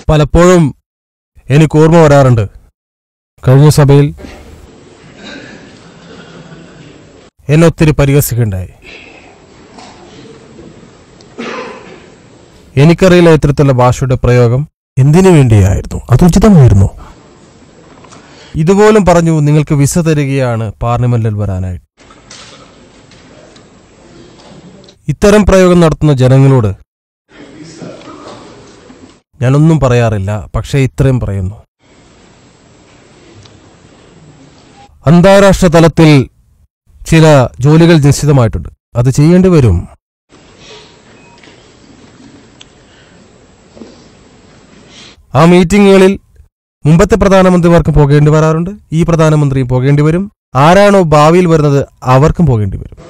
പലപ്പോഴും എനിക്ക് ഓർമ്മ വരാറുണ്ട് കഴിഞ്ഞ സഭയിൽ എന്നെ ഒത്തിരി പരിഹസിക്കുകയുണ്ടായി എനിക്കറിയില്ല ഇത്തരത്തിലുള്ള ഭാഷയുടെ പ്രയോഗം എന്തിനു വേണ്ടിയായിരുന്നു അത് ഉചിതമായിരുന്നു ഇതുപോലും പറഞ്ഞു നിങ്ങൾക്ക് വിസ തരികയാണ് പാർലമെന്റിൽ വരാനായിട്ട് ഇത്തരം പ്രയോഗം നടത്തുന്ന ജനങ്ങളോട് ഞാനൊന്നും പറയാറില്ല പക്ഷേ ഇത്രയും പറയുന്നു അന്താരാഷ്ട്ര തലത്തിൽ ചില ജോലികൾ നിശ്ചിതമായിട്ടുണ്ട് അത് ചെയ്യേണ്ടി വരും ആ മീറ്റിങ്ങുകളിൽ മുമ്പത്തെ പ്രധാനമന്ത്രിമാർക്കും പോകേണ്ടി വരാറുണ്ട് ഈ പ്രധാനമന്ത്രിയും പോകേണ്ടി വരും ആരാണോ ഭാവിയിൽ വരുന്നത് അവർക്കും പോകേണ്ടി വരും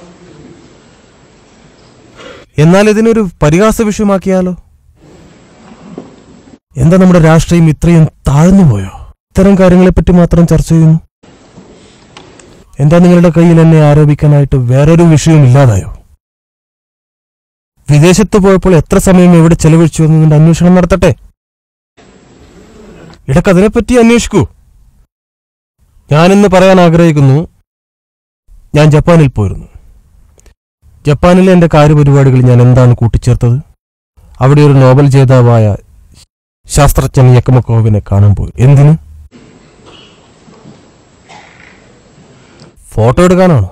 എന്നാൽ ഇതിനൊരു പരിഹാസ വിഷയമാക്കിയാലോ എന്താ നമ്മുടെ രാഷ്ട്രീയം ഇത്രയും താഴ്ന്നു പോയോ ഇത്തരം കാര്യങ്ങളെപ്പറ്റി മാത്രം ചർച്ച ചെയ്യുന്നു എന്താ നിങ്ങളുടെ കയ്യിൽ എന്നെ ആരോപിക്കാനായിട്ട് വേറൊരു വിഷയവും ഇല്ലാതായോ വിദേശത്ത് പോയപ്പോൾ എത്ര സമയം എവിടെ ചെലവഴിച്ചു എന്നതിന്റെ അന്വേഷണം നടത്തട്ടെ ഇടക്ക് അതിനെപ്പറ്റി അന്വേഷിക്കൂ ഞാനിന്ന് പറയാൻ ആഗ്രഹിക്കുന്നു ഞാൻ ജപ്പാനിൽ പോയിരുന്നു ജപ്പാനിലെ എന്റെ കാര്യപരിപാടികൾ ഞാൻ എന്താണ് കൂട്ടിച്ചേർത്തത് അവിടെ ഒരു നോബൽ ജേതാവായ ശാസ്ത്രജ്ഞൻ യക്കമക്കോവിനെ കാണാൻ പോയി എന്തിന് ഫോട്ടോ എടുക്കാനാണോ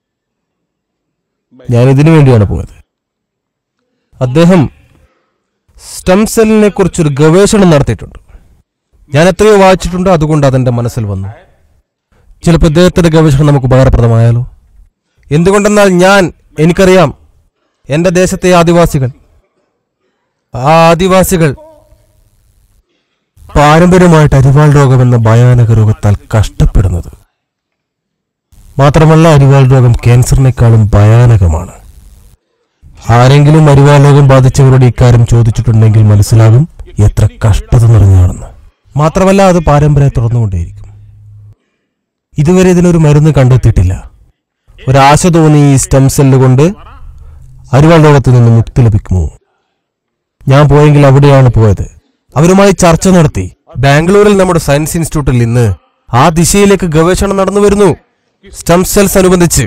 ഞാൻ ഇതിനു വേണ്ടിയാണ് പോയത് അദ്ദേഹം സ്റ്റം സെല്ലിനെ കുറിച്ചൊരു ഗവേഷണം നടത്തിയിട്ടുണ്ട് ഞാൻ എത്രയോ വായിച്ചിട്ടുണ്ട് അതുകൊണ്ട് അതെന്റെ മനസ്സിൽ വന്നു ചിലപ്പോൾ ഇദ്ദേഹത്തിന്റെ ഗവേഷണം നമുക്ക് ഉപകാരപ്രദമായാലോ എന്തുകൊണ്ടെന്നാൽ ഞാൻ എനിക്കറിയാം എന്റെ ദേശത്തെ ആദിവാസികൾ ആ ആദിവാസികൾ പാരമ്പര്യമായിട്ട് അരിവാൾ രോഗം എന്ന ഭയാനക രോഗത്താൽ കഷ്ടപ്പെടുന്നത് മാത്രമല്ല അരിവാൾ രോഗം ക്യാൻസറിനേക്കാളും ഭയാനകമാണ് ആരെങ്കിലും അരിവാൾ രോഗം ബാധിച്ചവരോട് ഇക്കാര്യം ചോദിച്ചിട്ടുണ്ടെങ്കിൽ മനസ്സിലാകും എത്ര കഷ്ടത നിറഞ്ഞാണെന്ന് മാത്രമല്ല അത് പാരമ്പര്യം തുടർന്നുകൊണ്ടേയിരിക്കും ഇതുവരെ ഇതിനൊരു മരുന്ന് കണ്ടെത്തിയിട്ടില്ല ഒരാശ തോന്നി ഈ സ്റ്റെം സെല്ല് കൊണ്ട് അരിവാൾ രോഗത്തിൽ നിന്ന് മുക്തി ലഭിക്കുമോ ഞാൻ പോയെങ്കിൽ അവിടെയാണ് പോയത് അവരുമായി ചർച്ച നടത്തി ബാംഗ്ലൂരിൽ നമ്മുടെ സയൻസ് ഇൻസ്റ്റിറ്റ്യൂട്ടിൽ ഇന്ന് ആ ദിശയിലേക്ക് ഗവേഷണം നടന്നു വരുന്നു സ്റ്റം സെൽസ് അനുബന്ധിച്ച്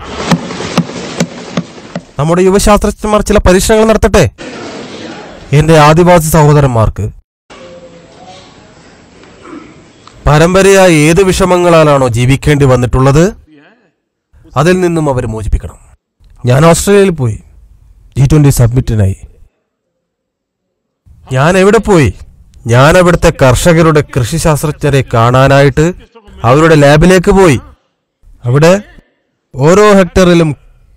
നമ്മുടെ യുവശാസ്ത്രജ്ഞന്മാർ ചില പരീക്ഷണങ്ങൾ നടത്തട്ടെ എന്റെ ആദിവാസി സഹോദരന്മാർക്ക് പരമ്പരയായ ഏത് വിഷമങ്ങളാലാണോ ജീവിക്കേണ്ടി വന്നിട്ടുള്ളത് അതിൽ നിന്നും അവർ മോചിപ്പിക്കണം ഞാൻ ഓസ്ട്രേലിയയിൽ പോയി ജി ട്വന്റി സബ്മിറ്റിനായി ഞാൻ എവിടെ പോയി ഞാൻ അവിടുത്തെ കർഷകരുടെ കൃഷിശാസ്ത്രജ്ഞരെ കാണാനായിട്ട് അവരുടെ ലാബിലേക്ക് പോയി അവിടെ ഓരോ ഹെക്ടറിലും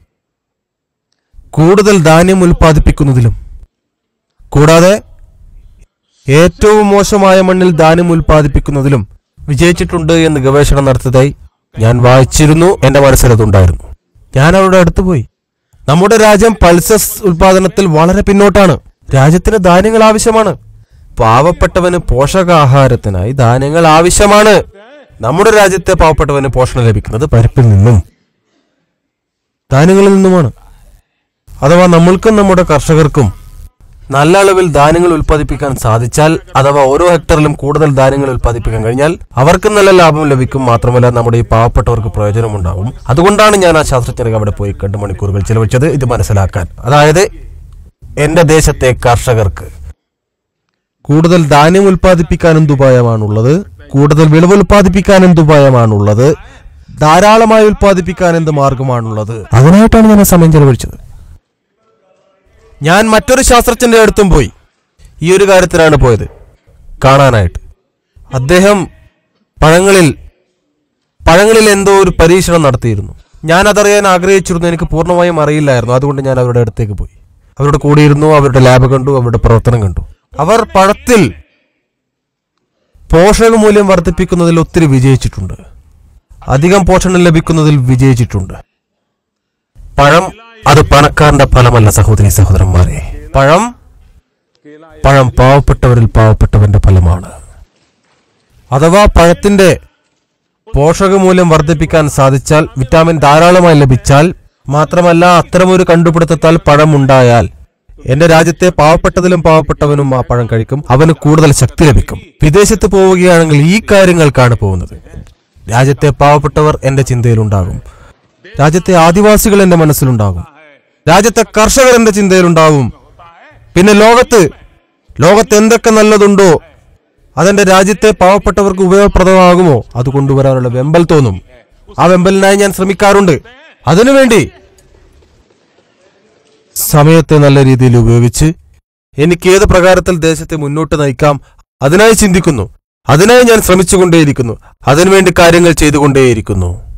കൂടുതൽ ധാന്യം ഉൽപ്പാദിപ്പിക്കുന്നതിലും കൂടാതെ ഏറ്റവും മോശമായ മണ്ണിൽ ധാന്യം ഉൽപ്പാദിപ്പിക്കുന്നതിലും വിജയിച്ചിട്ടുണ്ട് എന്ന് ഗവേഷണം നടത്തിയതായി ഞാൻ വായിച്ചിരുന്നു എന്റെ മനസ്സിലതുണ്ടായിരുന്നു ഞാൻ അവരുടെ അടുത്ത് പോയി നമ്മുടെ രാജ്യം പൾസസ് ഉൽപാദനത്തിൽ വളരെ പിന്നോട്ടാണ് രാജ്യത്തിന് ധാന്യങ്ങൾ ആവശ്യമാണ് പാവപ്പെട്ടവന് പോഷകാഹാരത്തിനായി ധാന്യങ്ങൾ ആവശ്യമാണ് നമ്മുടെ രാജ്യത്തെ പാവപ്പെട്ടവന് പോഷണം ലഭിക്കുന്നത് പരിപ്പിൽ നിന്നും ധാന്യങ്ങളിൽ നിന്നുമാണ് അഥവാ നമ്മൾക്കും നമ്മുടെ കർഷകർക്കും നല്ല അളവിൽ ധാന്യങ്ങൾ ഉൽപ്പാദിപ്പിക്കാൻ സാധിച്ചാൽ അഥവാ ഓരോ ഹെക്ടറിലും കൂടുതൽ ധാന്യങ്ങൾ ഉൽപ്പാദിപ്പിക്കാൻ കഴിഞ്ഞാൽ അവർക്ക് നല്ല ലാഭം ലഭിക്കും മാത്രമല്ല നമ്മുടെ ഈ പാവപ്പെട്ടവർക്ക് പ്രയോജനമുണ്ടാവും അതുകൊണ്ടാണ് ഞാൻ ആ ശാസ്ത്രജ്ഞരെ അവിടെ പോയി രണ്ട് മണിക്കൂറുകൾ ചിലവഴിച്ചത് ഇത് മനസ്സിലാക്കാൻ അതായത് എന്റെ ദേശത്തെ കർഷകർക്ക് കൂടുതൽ ധാന്യം ഉൽപ്പാദിപ്പിക്കാൻ എന്തുപായമാണുള്ളത് കൂടുതൽ വിളവ് ഉൽപ്പാദിപ്പിക്കാൻ എന്തുപായമാണുള്ളത് ധാരാളമായി ഉൽപ്പാദിപ്പിക്കാൻ എന്ത് മാർഗമാണുള്ളത് അതിനായിട്ടാണ് ഞാൻ ആ സമയം ചെലവഴിച്ചത് ഞാൻ മറ്റൊരു ശാസ്ത്രജ്ഞന്റെ അടുത്തും പോയി ഈ ഒരു കാര്യത്തിനാണ് പോയത് കാണാനായിട്ട് അദ്ദേഹം പഴങ്ങളിൽ പഴങ്ങളിൽ എന്തോ ഒരു പരീക്ഷണം നടത്തിയിരുന്നു ഞാൻ അതറിയാൻ ആഗ്രഹിച്ചിരുന്നു എനിക്ക് പൂർണ്ണമായും അറിയില്ലായിരുന്നു അതുകൊണ്ട് ഞാൻ അവരുടെ അടുത്തേക്ക് പോയി അവരുടെ കൂടിയിരുന്നു അവരുടെ ലാബ് കണ്ടു അവരുടെ പ്രവർത്തനം കണ്ടു അവർ പഴത്തിൽ പോഷകമൂല്യം വർദ്ധിപ്പിക്കുന്നതിൽ ഒത്തിരി വിജയിച്ചിട്ടുണ്ട് അധികം പോഷണം ലഭിക്കുന്നതിൽ വിജയിച്ചിട്ടുണ്ട് പഴം അത് പണക്കാരന്റെ ഫലമല്ല സഹോദരി സഹോദരന്മാരെ പഴം പഴം പാവപ്പെട്ടവരിൽ പാവപ്പെട്ടവന്റെ ഫലമാണ് അഥവാ പഴത്തിന്റെ പോഷകമൂല്യം വർദ്ധിപ്പിക്കാൻ സാധിച്ചാൽ വിറ്റാമിൻ ധാരാളമായി ലഭിച്ചാൽ മാത്രമല്ല അത്തരമൊരു കണ്ടുപിടുത്തത്താൽ പഴം ഉണ്ടായാൽ എന്റെ രാജ്യത്തെ പാവപ്പെട്ടതിലും പാവപ്പെട്ടവനും ആ പഴം കഴിക്കും അവന് കൂടുതൽ ശക്തി ലഭിക്കും വിദേശത്ത് പോവുകയാണെങ്കിൽ ഈ കാര്യങ്ങൾക്കാണ് പോകുന്നത് രാജ്യത്തെ പാവപ്പെട്ടവർ എന്റെ ചിന്തയിലുണ്ടാകും രാജ്യത്തെ ആദിവാസികൾ എന്റെ മനസ്സിലുണ്ടാകും രാജ്യത്തെ കർഷകർ എന്റെ ചിന്തയിലുണ്ടാകും പിന്നെ ലോകത്ത് ലോകത്ത് എന്തൊക്കെ നല്ലതുണ്ടോ അതെന്റെ രാജ്യത്തെ പാവപ്പെട്ടവർക്ക് ഉപയോഗപ്രദമാകുമോ അത് കൊണ്ടുവരാനുള്ള വെമ്പൽ തോന്നും ആ വെമ്പലിനായി ഞാൻ ശ്രമിക്കാറുണ്ട് അതിനുവേണ്ടി സമയത്തെ നല്ല രീതിയിൽ ഉപയോഗിച്ച് എനിക്ക് ഏത് പ്രകാരത്തിൽ ദേശത്തെ മുന്നോട്ട് നയിക്കാം അതിനായി ചിന്തിക്കുന്നു അതിനായി ഞാൻ ശ്രമിച്ചുകൊണ്ടേയിരിക്കുന്നു അതിനുവേണ്ടി കാര്യങ്ങൾ ചെയ്തുകൊണ്ടേയിരിക്കുന്നു